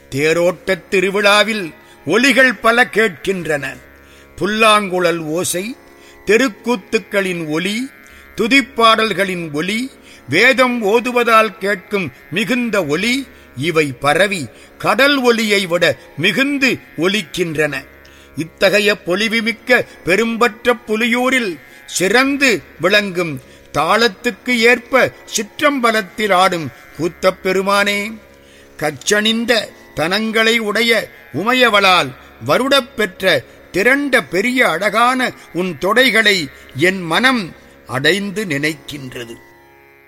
தேரோட்டத் திருவிழாவில் ஒலிகள் பல கேட்கின்றன புல்லாங்குழல் ஓசை தெருக்கூத்துக்களின் ஒலி துதிப்பாடல்களின் ஒலி வேதம் ஓதுவதால் கேட்கும் மிகுந்த ஒலி இவை பரவி கடல் ஒலியை விட மிகுந்து ஒலிக்கின்றன இத்தகைய பொலிவுமிக்க பெரும்பற்ற புலியூரில் சிறந்து விளங்கும் தாளத்துக்கு ஏற்ப சிற்றம்பலத்தில் ஆடும் கூத்தப் பெருமானே கச்சணிந்த தனங்களை உடைய உமையவளால் வருடப் பெற்ற திரண்ட பெரிய அழகான உன் தொடைகளை என் மனம் அடைந்து நினைக்கின்றது